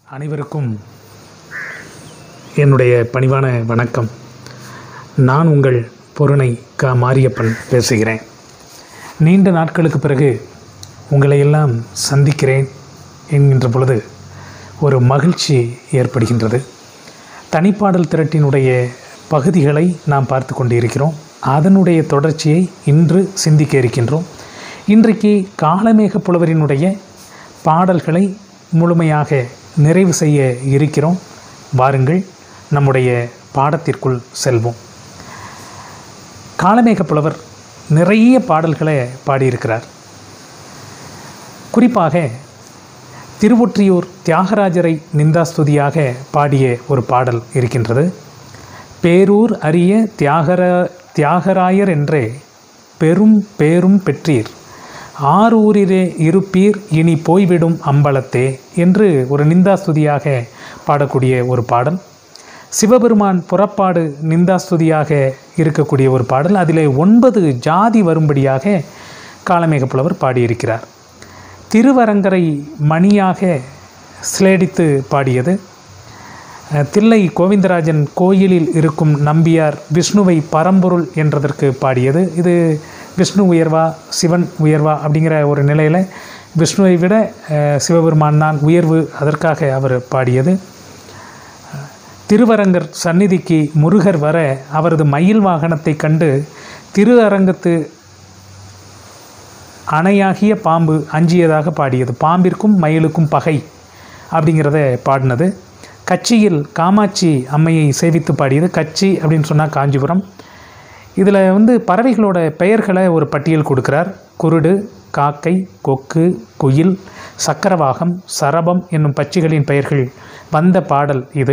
அனைவருக்கும் என்னுடைய பணிவான வணக்கம் நான் உங்கள் பொருணை க மாரியப்பன் பேசுகிறேன் நீண்ட நாட்களுக்கு பிறகு உங்களை எல்லாம் சந்திக்கிறேன் என்கின்ற பொழுது ஒரு மகிழ்ச்சி ஏற்படுகின்றது தனிப்பாடல் திரட்டினுடைய பகுதிகளை நாம் பார்த்து கொண்டிருக்கிறோம் அதனுடைய தொடர்ச்சியை இன்று சிந்திக்க இருக்கின்றோம் இன்றைக்கு காலமேக புலவரினுடைய பாடல்களை முழுமையாக நிறைவு செய்ய இருக்கிறோம் வாருங்கள் நம்முடைய பாடத்திற்குள் செல்வோம் காலமேக புலவர் நிறைய பாடல்களை பாடியிருக்கிறார் குறிப்பாக திருவொற்றியூர் தியாகராஜரை நிந்தாஸ்துதியாக பாடிய ஒரு பாடல் இருக்கின்றது பேரூர் அரிய தியாகர தியாகராயர் என்றே பெரும் பேரும் பெற்றீர் ஆரூரிலே இருப்பீர் இனி போய்விடும் அம்பலத்தே என்று ஒரு நிந்தாஸ்துதியாக பாடக்கூடிய ஒரு பாடல் சிவபெருமான் புறப்பாடு நிந்தாஸ்துதியாக இருக்கக்கூடிய ஒரு பாடல் அதிலே ஒன்பது ஜாதி வரும்படியாக காலமேக புலவர் பாடியிருக்கிறார் திருவரங்கரை மணியாக சிலேடித்து பாடியது அஹ், தில்லை கோவிந்தராஜன் கோயிலில் இருக்கும் நம்பியார் விஷ்ணுவை பரம்பொருள் என்றதற்கு பாடியது இது விஷ்ணு உயர்வா சிவன் உயர்வா அப்படிங்கிற ஒரு நிலையில் விஷ்ணுவை விட அஹ், சிவபெருமான் தான் உயர்வு அதற்காக அவர் பாடியது திருவரங்கர் சந்நிதிக்கு முருகர் வர அவரது மயில் வாகனத்தை கண்டு திரு அரங்கத்து அணையாகிய பாம்பு அஞ்சியதாக பாடியது பாம்பிற்கும் மயிலுக்கும் பகை அப்படிங்கிறத பாடினது கட்சியில் காமாட்சி அம்மையை சேவித்து பாடியது கட்சி அப்படின்னு சொன்னால் காஞ்சிபுரம் இதில் வந்து பறவைகளோட பெயர்களை ஒரு பட்டியல் கொடுக்கிறார் குருடு காக்கை கொக்கு குயில் சக்கரவாகம் சரபம் என்னும் பட்சிகளின் பெயர்கள் வந்த பாடல் இது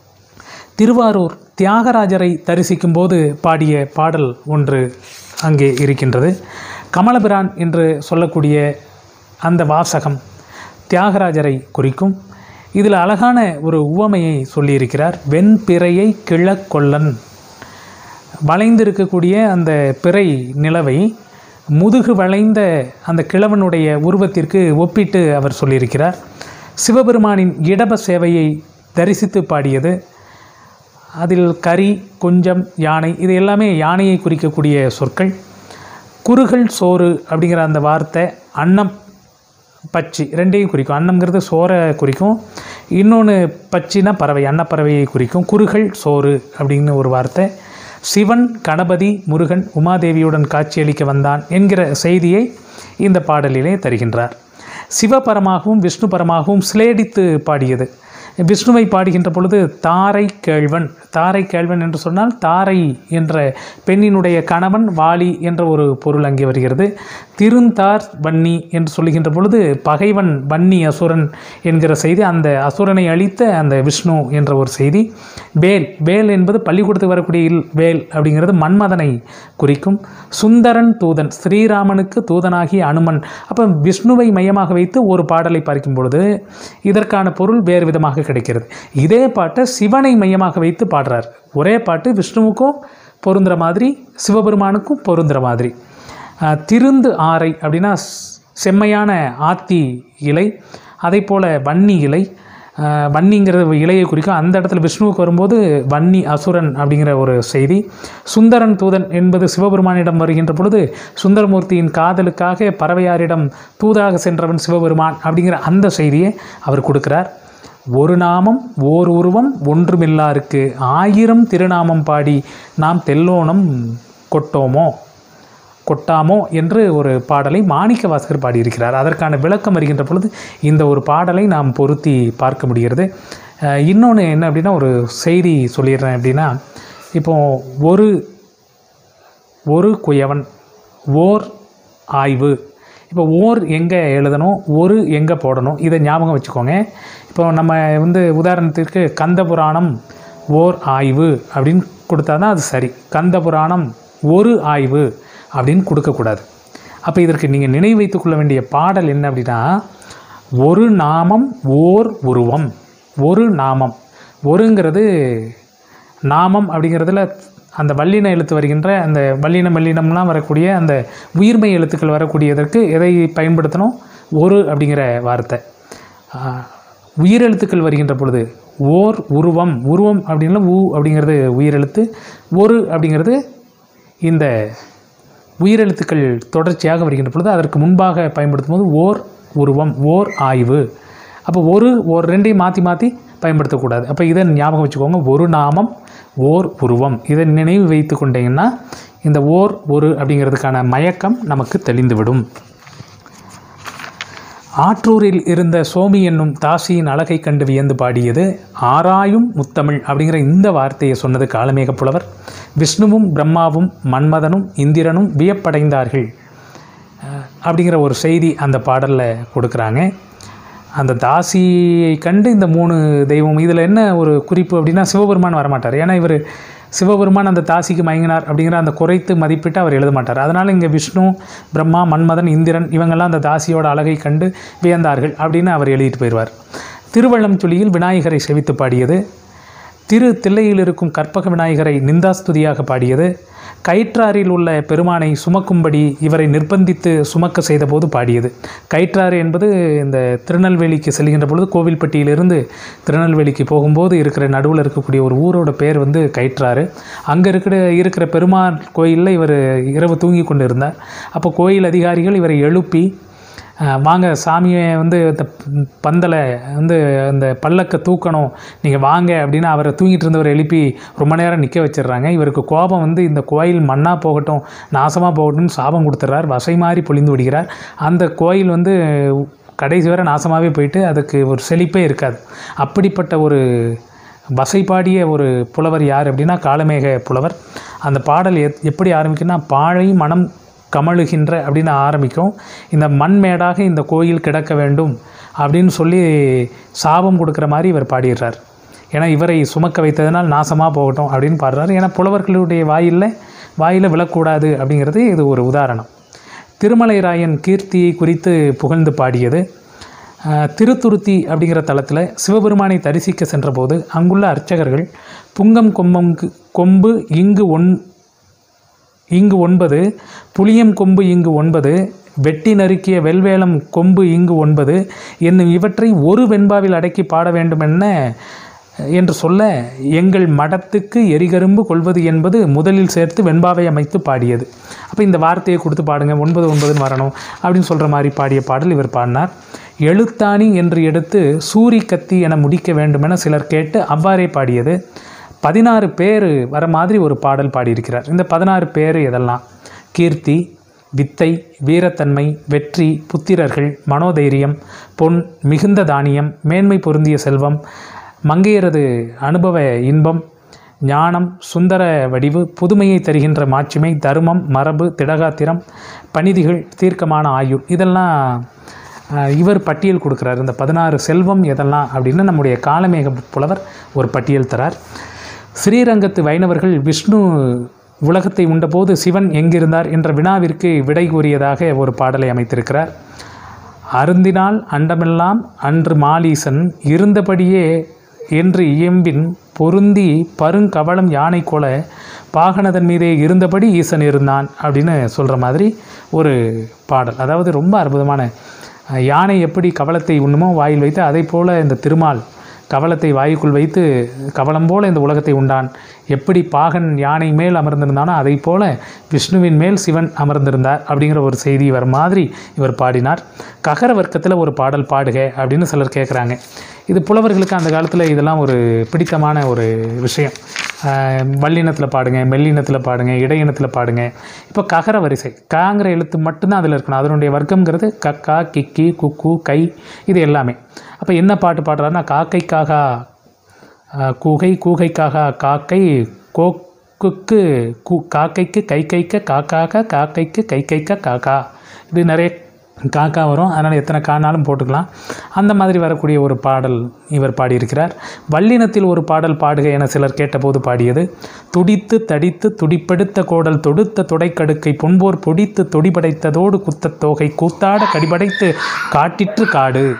திருவாரூர் தியாகராஜரை தரிசிக்கும் போது பாடிய பாடல் ஒன்று அங்கே இருக்கின்றது கமலபிரான் என்று சொல்லக்கூடிய அந்த வாசகம் தியாகராஜரை குறிக்கும் இதில் அழகான ஒரு உவமையை சொல்லியிருக்கிறார் வெண்பிறையை கிழக்கொல்லன் வளைந்திருக்கக்கூடிய அந்த பிறை நிலவை முதுகு வளைந்த அந்த கிழவனுடைய உருவத்திற்கு ஒப்பிட்டு அவர் சொல்லியிருக்கிறார் சிவபெருமானின் இடப சேவையை தரிசித்து பாடியது அதில் கரி குஞ்சம் யானை இது எல்லாமே யானையை குறிக்கக்கூடிய சொற்கள் குறுகள் சோறு அப்படிங்கிற அந்த வார்த்தை அன்னம் பச்சி ரெண்டையும் குறிக்கும் அன்னம்ங்கிறது சோறை குறிக்கும் இன்னொன்று பச்சினா பறவை அன்னப்பறவையை குறிக்கும் குறுகள் சோறு அப்படின்னு ஒரு வார்த்தை சிவன் கணபதி முருகன் உமாதேவியுடன் காட்சியளிக்க வந்தான் என்கிற செய்தியை இந்த பாடலிலே தருகின்றார் சிவபரமாகவும் விஷ்ணுபரமாகவும் சிலேடித்து பாடியது விஷ்ணுவை பாடுகின்ற பொழுது தாரை கேழ்வன் தாரை கேழ்வன் என்று சொன்னால் தாரை என்ற பெண்ணினுடைய கணவன் வாலி என்ற ஒரு பொருள் அங்கே வருகிறது திருந்தார் வன்னி என்று சொல்லுகின்ற பொழுது பகைவன் வன்னி அசுரன் என்கிற செய்தி அந்த அசுரனை அழித்த அந்த விஷ்ணு என்ற ஒரு செய்தி வேல் வேல் என்பது பள்ளிக்கூடத்துக்கு வரக்கூடிய இல் வேல் அப்படிங்கிறது மன்மதனை குறிக்கும் சுந்தரன் தூதன் ஸ்ரீராமனுக்கு தூதனாகிய அனுமன் அப்போ விஷ்ணுவை மையமாக வைத்து ஒரு பாடலை பார்க்கும் பொழுது இதற்கான பொருள் வேறு விதமாக கிடைக்கிறது இதே பாட்டை சிவனை மையமாக வைத்து பாடுறார் ஒரே பாட்டு விஷ்ணுவுக்கும் பொருந்துற மாதிரி சிவபெருமானுக்கும் பொருந்துற மாதிரி அஹ், திருந்து ஆரை அப்படின்னா ஸ்- செம்மையான ஆத்தி இலை அதே போல் வன்னி இலை அஹ், வன்னிங்கிறது இலையை குறிக்கும் அந்த இடத்துல விஷ்ணுவுக்கு வரும்போது வன்னி அசுரன் அப்படிங்கிற ஒரு செய்தி சுந்தரன் தூதன் என்பது சிவபெருமானிடம் வருகின்ற பொழுது சுந்தரமூர்த்தியின் காதலுக்காக பறவையாரிடம் தூதாக சென்றவன் சிவபெருமான் அப்படிங்கிற அந்த செய்தியை அவர் கொடுக்கிறார் ஒரு நாமம் ஓர் உருவம் ஒன்றுமில்லாருக்கு ஆயிரம் திருநாமம் பாடி நாம் தெல்லோணம் கொட்டோமோ கொட்டாமோ என்று ஒரு பாடலை மாணிக்க வாசகர் பாடியிருக்கிறார் அதற்கான விளக்கம் வருகின்ற பொழுது இந்த ஒரு பாடலை நாம் பொருத்தி பார்க்க முடிகிறது இன்னொன்று என்ன அப்படின்னா ஒரு செய்தி சொல்லிடுறேன் அப்படின்னா இப்போ ஒரு ஒரு குயவன் ஓர் ஆய்வு இப்போ ஓர் எங்கே எழுதணும் ஒரு எங்கே போடணும் இதை ஞாபகம் வச்சுக்கோங்க இப்போ நம்ம வந்து உதாரணத்திற்கு கந்த புராணம் ஓர் ஆய்வு அப்படின்னு கொடுத்தா தான் அது சரி கந்த புராணம் ஒரு ஆய்வு அப்படின்னு கொடுக்கக்கூடாது அப்போ இதற்கு நீங்கள் நினைவு வைத்துக் கொள்ள வேண்டிய பாடல் என்ன அப்படின்னா ஒரு நாமம் ஓர் உருவம் ஒரு நாமம் ஒருங்கிறது நாமம் அப்படிங்கிறதுல அந்த வல்லின எழுத்து வருகின்ற அந்த வல்லினம் வல்லினம்லாம் வரக்கூடிய அந்த உயிர்மை எழுத்துக்கள் வரக்கூடியதற்கு எதை பயன்படுத்தணும் ஒரு அப்படிங்கிற வார்த்தை ஆஹ், உயிரெழுத்துக்கள் வருகின்ற பொழுது ஓர் உருவம் உருவம் அப்படின்னா ஊ அப்படிங்கிறது உயிரெழுத்து ஒரு அப்படிங்கிறது இந்த உயிரெழுத்துக்கள் தொடர்ச்சியாக வருகின்ற பொழுது அதற்கு முன்பாக பயன்படுத்தும் போது ஓர் உருவம் ஓர் ஆய்வு அப்போ ஒரு ஒரு ரெண்டையும் மாற்றி மாற்றி பயன்படுத்தக்கூடாது அப்போ இதை ஞாபகம் வச்சுக்கோங்க ஒரு நாமம் ஓர் உருவம் இதை நினைவு வைத்து கொண்டீங்கன்னா இந்த ஓர் ஒரு அப்படிங்கிறதுக்கான மயக்கம் நமக்கு தெளிந்துவிடும் ஆற்றூரில் இருந்த சோமி என்னும் தாசியின் அழகை கண்டு வியந்து பாடியது ஆராயும் முத்தமிழ் அப்படிங்கிற இந்த வார்த்தையை சொன்னது காலமேக புலவர் விஷ்ணுவும் பிரம்மாவும் மன்மதனும் இந்திரனும் வியப்படைந்தார்கள் அஹ், அப்படிங்கிற ஒரு செய்தி அந்த பாடலில் கொடுக்குறாங்க அந்த தாசியை கண்டு இந்த மூணு தெய்வம் இதில் என்ன ஒரு குறிப்பு அப்படின்னா சிவபெருமான் வரமாட்டார் ஏன்னா இவர் சிவபெருமான் அந்த தாசிக்கு மயங்கினார் அப்படிங்கிற அந்த குறைத்து மதிப்பிட்டு அவர் எழுத மாட்டார் அதனால் இங்கே விஷ்ணு பிரம்மா மன்மதன் இந்திரன் இவங்கெல்லாம் அந்த தாசியோட அழகை கண்டு வியந்தார்கள் அப்படின்னு அவர் எழுதிட்டு போயிடுவார் திருவள்ளம் துளியில் விநாயகரை செவித்து பாடியது திரு தில்லையில் இருக்கும் கற்பக விநாயகரை நிந்தாஸ்துதியாக பாடியது கயிற்றாரில் உள்ள பெருமானை சுமக்கும்படி இவரை நிர்பந்தித்து சுமக்க செய்தபோது பாடியது கயிற்றாறு என்பது இந்த திருநெல்வேலிக்கு செல்கின்ற பொழுது கோவில்பட்டியிலிருந்து திருநெல்வேலிக்கு போகும்போது இருக்கிற நடுவில் இருக்கக்கூடிய ஒரு ஊரோட பேர் வந்து கயிற்றாறு அங்கே இருக்கிற இருக்கிற பெருமாள் கோயிலில் இவர் இரவு தூங்கி கொண்டு இருந்தார் அப்போ கோயில் அதிகாரிகள் இவரை எழுப்பி அஹ், வாங்க சாமியை வந்து இந்த பந்தலை வந்து அந்த பல்லக்கை தூக்கணும் நீங்கள் வாங்க அப்படின்னு அவரை தூங்கிட்டு இருந்தவரை எழுப்பி ரொம்ப நேரம் நிற்க வச்சிடுறாங்க இவருக்கு கோபம் வந்து இந்த கோயில் மண்ணாக போகட்டும் நாசமாக போகட்டும்னு சாபம் கொடுத்துட்றார் வசை மாதிரி பொழிந்து விடுகிறார் அந்த கோயில் வந்து கடைசி வரை நாசமாகவே போயிட்டு அதுக்கு ஒரு செழிப்பே இருக்காது அப்படிப்பட்ட ஒரு வசைபாடிய ஒரு புலவர் யார் அப்படின்னா காலமேக புலவர் அந்த பாடல் எத் எப்படி ஆரம்பிக்குன்னா பாழை மனம் கமழுகின்ற அப்படின்னு ஆரம்பிக்கும் இந்த மண்மேடாக இந்த கோயில் கிடக்க வேண்டும் அப்படின்னு சொல்லி சாபம் கொடுக்குற மாதிரி இவர் பாடிடுறார் ஏன்னா இவரை சுமக்க வைத்ததனால் நாசமாக போகட்டும் அப்படின்னு பாடுறாரு ஏன்னா புலவர்களுடைய வாயில்ல வாயில் விழக்கூடாது அப்படிங்கிறது இது ஒரு உதாரணம் திருமலைராயன் கீர்த்தியை குறித்து புகழ்ந்து பாடியது அஹ், திருத்துருத்தி அப்படிங்கிற தலத்தில் சிவபெருமானை தரிசிக்க சென்றபோது அங்குள்ள அர்ச்சகர்கள் புங்கம் கொம்பங்கு கொம்பு இங்கு ஒன் இங்கு ஒன்பது புளியம் கொம்பு இங்கு ஒன்பது வெட்டி நறுக்கிய வெல்வேலம் கொம்பு இங்கு ஒன்பது என்னும் இவற்றை ஒரு வெண்பாவில் அடக்கி பாட வேண்டும் என்ன என்று சொல்ல எங்கள் மடத்துக்கு எரிகரும்பு கொள்வது என்பது முதலில் சேர்த்து வெண்பாவை அமைத்து பாடியது அப்போ இந்த வார்த்தையை கொடுத்து பாடுங்க ஒன்பது ஒன்பதுன்னு வரணும் அப்படின்னு சொல்கிற மாதிரி பாடிய பாடல் இவர் பாடினார் எழுத்தாணி என்று எடுத்து சூரி கத்தி என முடிக்க வேண்டுமென சிலர் கேட்டு அவ்வாறே பாடியது பதினாறு பேர் வர மாதிரி ஒரு பாடல் பாடியிருக்கிறார் இந்த பதினாறு பேர் எதெல்லாம் கீர்த்தி வித்தை வீரத்தன்மை வெற்றி புத்திரர்கள் மனோதைரியம் பொன் மிகுந்த தானியம் மேன்மை பொருந்திய செல்வம் மங்கையரது அனுபவ இன்பம் ஞானம் சுந்தர வடிவு புதுமையை தருகின்ற மாட்சிமை தருமம் மரபு திடகாத்திரம் பணிதிகள் தீர்க்கமான ஆயுள் இதெல்லாம் அஹ், இவர் பட்டியல் கொடுக்குறார் இந்த பதினாறு செல்வம் எதெல்லாம் அப்படின்னு நம்முடைய காலமேக புலவர் ஒரு பட்டியல் தரார் ஸ்ரீரங்கத்து வைணவர்கள் விஷ்ணு உலகத்தை உண்டபோது சிவன் எங்கிருந்தார் என்ற வினாவிற்கு விடை கூறியதாக ஒரு பாடலை அமைத்திருக்கிறார் அருந்தினால் அண்டமெல்லாம் அன்று மாலீசன் இருந்தபடியே என்று இயம்பின் பொருந்தி பருங்கவளம் யானை கொல பாகனதன் மீதே இருந்தபடி ஈசன் இருந்தான் அப்படின்னு சொல்கிற மாதிரி ஒரு பாடல் அதாவது ரொம்ப அற்புதமான அஹ், யானை எப்படி கவளத்தை உண்ணுமோ வாயில் வைத்து அதை போல இந்த திருமால் கவளத்தை வாயுக்குள் வைத்து கவளம் போல இந்த உலகத்தை உண்டான் எப்படி பாகன் யானை மேல் அமர்ந்திருந்தானோ அதை போல விஷ்ணுவின் மேல் சிவன் அமர்ந்திருந்தார் அப்படிங்கிற ஒரு செய்தி வர மாதிரி இவர் பாடினார் ககர வர்க்கத்தில் ஒரு பாடல் பாடுக அப்படின்னு சிலர் கேட்குறாங்க இது புலவர்களுக்கு அந்த காலத்தில் இதெல்லாம் ஒரு பிடித்தமான ஒரு விஷயம் ஆஹ் வல்லினத்தில் பாடுங்க மெல்லினத்தில் பாடுங்க இடையினத்தில் பாடுங்க இப்போ ககர வரிசை காங்கிற எழுத்து மட்டும்தான் அதில் இருக்கணும் அதனுடைய வர்க்கம்ங்கிறது கக்கா கிக்கி குக்கு கை இது எல்லாமே அப்போ என்ன பாட்டு பாடுறாருன்னா காக்கை காகா ஆஹ் கூகை கூகைக்காக காக்கை கோக்குக்கு கூ காக்கைக்கு கை கைக்க காக்காக காக்கைக்கு கை கைக்க காக்கா இது நிறைய காக்கா வரும் அதனால் எத்தனை கானாலும் போட்டுக்கலாம் அந்த மாதிரி வரக்கூடிய ஒரு பாடல் இவர் பாடியிருக்கிறார் வல்லினத்தில் ஒரு பாடல் பாடுக என சிலர் கேட்டபோது பாடியது துடித்து தடித்து துடிப்பெடுத்த கோடல் தொடுத்த துடைக்கடுக்கை பொன்போர் பொடித்து தொடிபடைத்ததோடு குத்தத் தோகை கூத்தாட கடிபடைத்து காட்டிற்று காடு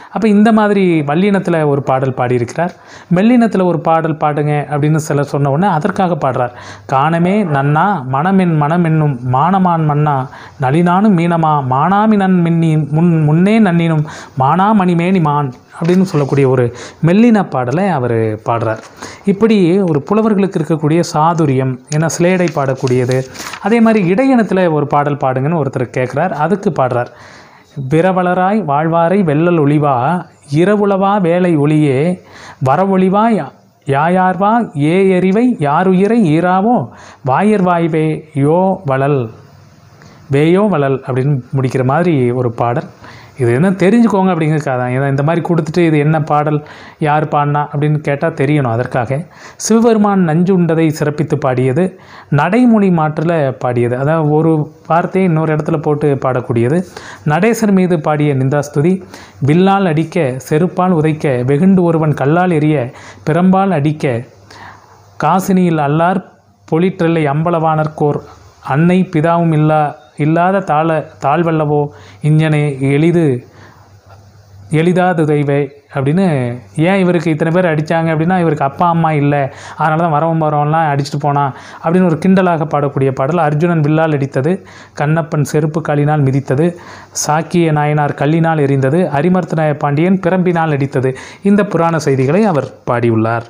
அப்போ இந்த மாதிரி வல்லினத்தில் ஒரு பாடல் பாடியிருக்கிறார் மெல்லினத்தில் ஒரு பாடல் பாடுங்க அப்படின்னு சிலர் சொன்ன உடனே அதற்காக பாடுறார் காணமே நன்னா மனமென் மனமென்னும் மானமான் மன்னா நளினானும் மீனமா மானாமினன் மின்னி முன் முன்னே நன்னினும் மானா மணிமேனி மான் அப்படின்னு சொல்லக்கூடிய ஒரு மெல்லின பாடலை அவர் பாடுறார் இப்படி ஒரு புலவர்களுக்கு இருக்கக்கூடிய சாதுரியம் ஏன்னா சிலேடை பாடக்கூடியது அதே மாதிரி இடையினத்தில் ஒரு பாடல் பாடுங்கன்னு ஒருத்தர் கேட்குறார் அதுக்கு பாடுறார் விரவலராய் வாழ்வாரை வெள்ளல் ஒளிவா இரவுளவா வேலை ஒளியே வரவொளிவா யா- யாயார்வா ஏ எறிவை யாருயிரை ஈராவோ வாயர் வாய்வே யோ வளல் வேயோ வளல் அப்படின்னு முடிக்கிற மாதிரி ஒரு பாடல் இது என்ன தெரிஞ்சுக்கோங்க அப்படிங்கிறதுக்காக தான் ஏன்னா இந்த மாதிரி கொடுத்துட்டு இது என்ன பாடல் யார் பாடினா அப்படின்னு கேட்டால் தெரியணும் அதற்காக சிவபெருமான் நஞ்சு உண்டதை சிறப்பித்து பாடியது நடைமொழி மாற்றில் பாடியது அதாவது ஒரு வார்த்தையை இன்னொரு இடத்துல போட்டு பாடக்கூடியது நடேசர் மீது பாடிய நிந்தாஸ்துதி வில்லால் அடிக்க செருப்பால் உதைக்க வெகுண்டு ஒருவன் கல்லால் எறிய பிறம்பால் அடிக்க காசினியில் அல்லார் பொலிற்றல்லை அம்பலவானர்கோர் அன்னை பிதாவும் இல்லா இல்லாத தாள தாழ்வல்லவோ இஞ்சனை எளிது எளிதாது தெய்வே அப்படின்னு ஏன் இவருக்கு இத்தனை பேர் அடித்தாங்க அப்படின்னா இவருக்கு அப்பா அம்மா இல்லை அதனால தான் வரவன் வரவன்லாம் அடிச்சுட்டு போனான் அப்படின்னு ஒரு கிண்டலாக பாடக்கூடிய பாடல் அர்ஜுனன் வில்லால் அடித்தது கண்ணப்பன் செருப்பு காலினால் மிதித்தது சாக்கிய நாயனார் கல்லினால் எறிந்தது அரிமர்த்தனாய பாண்டியன் பிரம்பினால் அடித்தது இந்த புராண செய்திகளை அவர் பாடியுள்ளார்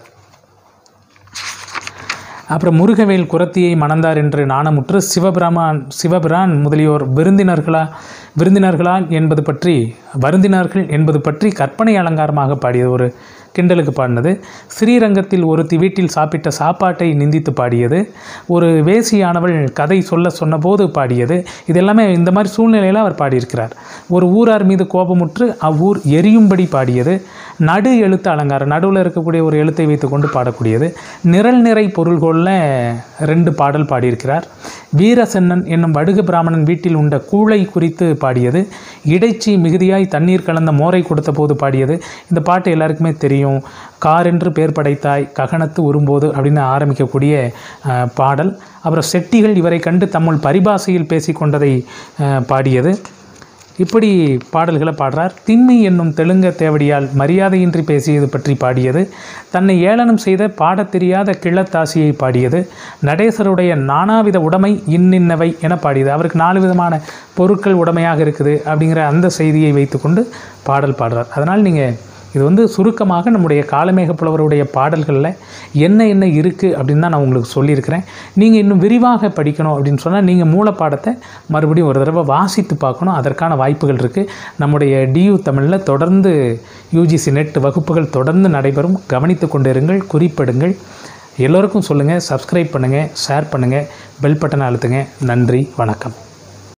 அப்புறம் முருகவேல் குரத்தியை மணந்தார் என்று நாணமுற்று சிவபிரமான் சிவபிரான் முதலியோர் விருந்தினர்களா விருந்தினர்களா என்பது பற்றி வருந்தினார்கள் என்பது பற்றி கற்பனை அலங்காரமாக பாடியது ஒரு கிண்டலுக்கு பாடினது ஸ்ரீரங்கத்தில் ஒருத்தி வீட்டில் சாப்பிட்ட சாப்பாட்டை நிந்தித்து பாடியது ஒரு வேசியானவள் கதை சொல்ல சொன்னபோது பாடியது இது எல்லாமே இந்த மாதிரி சூழ்நிலையில் அவர் பாடியிருக்கிறார் ஒரு ஊரார் மீது கோபமுற்று அவ்வூர் எரியும்படி பாடியது நடு எழுத்து அலங்காரம் நடுவில் இருக்கக்கூடிய ஒரு எழுத்தை வைத்துக்கொண்டு பாடக்கூடியது நிரல் நிறை பொருள்கோளில் ரெண்டு பாடல் பாடியிருக்கிறார் வீரசென்னன் என்னும் வடுகு பிராமணன் வீட்டில் உண்ட கூளை குறித்து பாடியது இடைச்சி மிகுதியாய் தண்ணீர் கலந்த மோரை கொடுத்த போது பாடியது இந்த பாட்டு எல்லாருக்குமே தெரியும் கார் என்று பேர் படைத்தாய் ககனத்து உரும்போது அப்படின்னு ஆரம்பிக்கக்கூடிய அஹ், பாடல் அப்புறம் செட்டிகள் இவரை கண்டு தம்முள் பரிபாஷையில் பேசிக்கொண்டதை அஹ், பாடியது இப்படி பாடல்களை பாடுறார் திம்மி என்னும் தெலுங்க தேவடியால் மரியாதையின்றி பேசியது பற்றி பாடியது தன்னை ஏளனம் செய்த பாடத் தெரியாத கிள்ளத்தாசியை பாடியது நடேசருடைய நானாவித உடைமை இன்னின்னவை என பாடியது அவருக்கு நாலு விதமான பொருட்கள் உடைமையாக இருக்குது அப்படிங்கிற அந்த செய்தியை வைத்துக்கொண்டு பாடல் பாடுறார் அதனால் நீங்கள் இது வந்து சுருக்கமாக நம்முடைய காலமேக புலவருடைய பாடல்களில் என்ன என்ன இருக்குது அப்படின்னு தான் நான் உங்களுக்கு சொல்லியிருக்கிறேன் நீங்கள் இன்னும் விரிவாக படிக்கணும் அப்படின்னு சொன்னால் நீங்கள் மூலப்பாடத்தை மறுபடியும் ஒரு தடவை வாசித்து பார்க்கணும் அதற்கான வாய்ப்புகள் இருக்குது நம்முடைய டியூ தமிழில் தொடர்ந்து யூஜிசி நெட் வகுப்புகள் தொடர்ந்து நடைபெறும் கவனித்து கொண்டிருங்கள் குறிப்பிடுங்கள் எல்லோருக்கும் சொல்லுங்கள் சப்ஸ்கிரைப் பண்ணுங்கள் ஷேர் பண்ணுங்கள் பெல் பட்டனை அழுத்துங்க நன்றி வணக்கம்